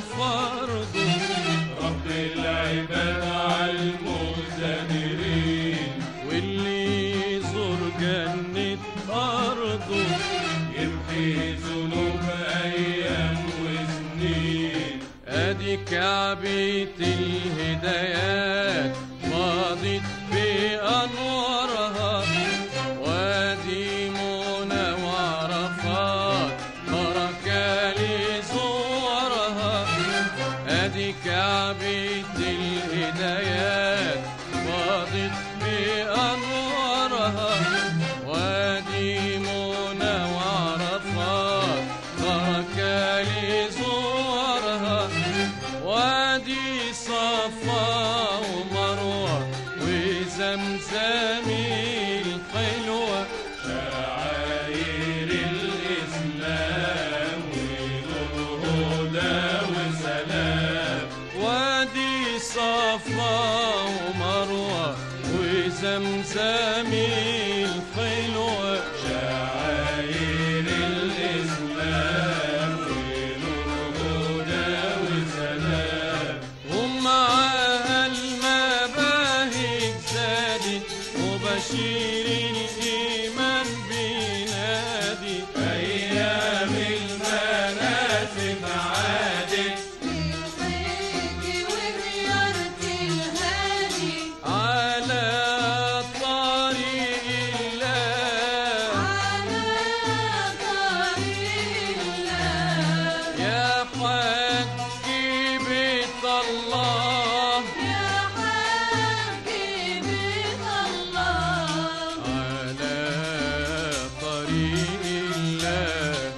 فرضه رب العباد على المقتدرين واللي يزور جنة أرضه يمحي ذنوب أيام وسنين ادي كعبة الهدايات ماضت بأنوارها وادي منى وعرفات بركة لزورها ادي كعبة الهدايات ماضت بأنوارها وادي منى وعرفات بركة لزورها وادي صفا ومروة وزمزم الحلوة شعائر الإسلام ونور هدى وسلام وادي صفا ومروة وزمزم الحلوة شعائر الإسلام ونور هدى وسلام ومعها المباهج زادت وبشير الإيمان بينادي أيام المناسك عادت على طريق الله يا حج بيت الله على طريق الله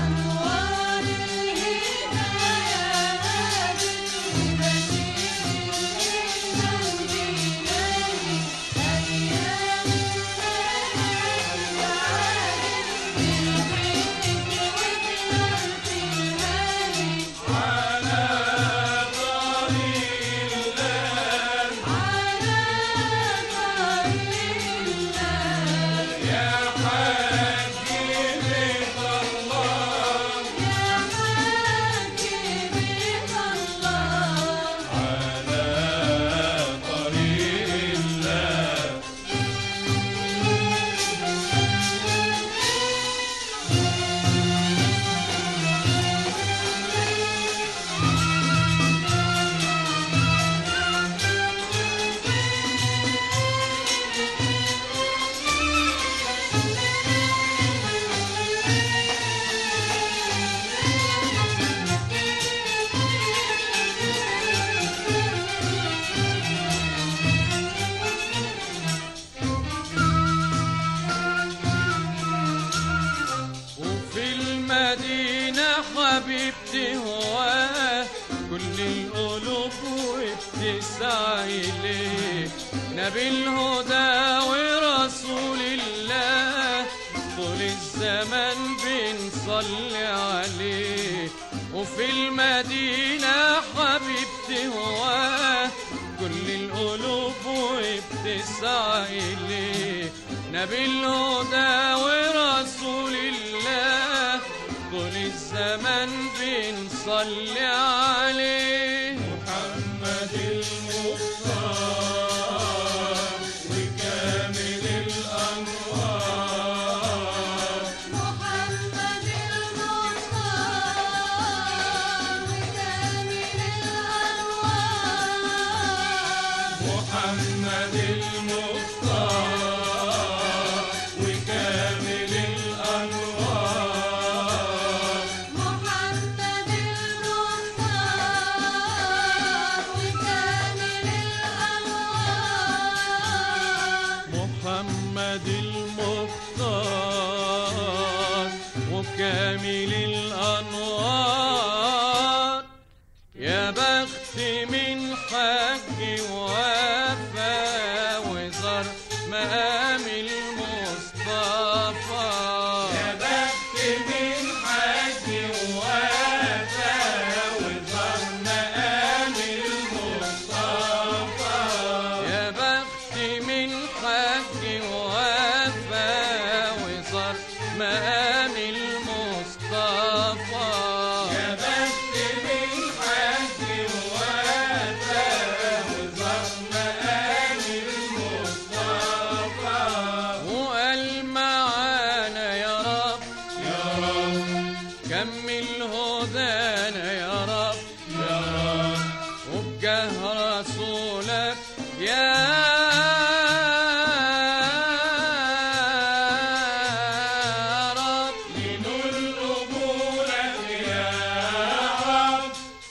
وفي المدينة حبيبتي هواه كل القلوب وبتسعى إليه نبي الهدى ورسول الله طول الزمن بنصلي عليه وفي المدينة حبيبتي هواه كل القلوب وبتسعى إليه نبي الهدى ورسول الله طول الزمن بنصلي عليه محمد المختار وكامل الأنوار محمد المختار وكامل الأنوار محمد المختار وكامل الأنوار محمد المختار وكامل الأنوار محمد المختار وكامل الأنوار يا بخت من حج وفا وزر مقام المصطفى يا بخت من حج وفا وزر مقام المصطفى يا بخت من حج وفا وزر مقام المصطفى يا بخت من حج رسولك يا رب لنل قبولك يا رب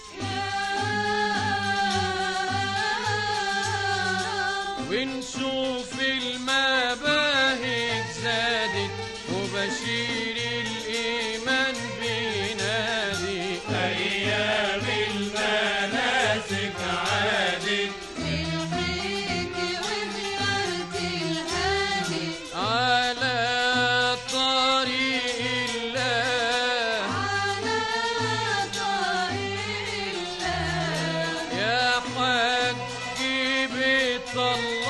ونشوف المباهج زادت وبشير الإيمان بينادي أيام المناسك عادت على طريق الله يا حج بيت الله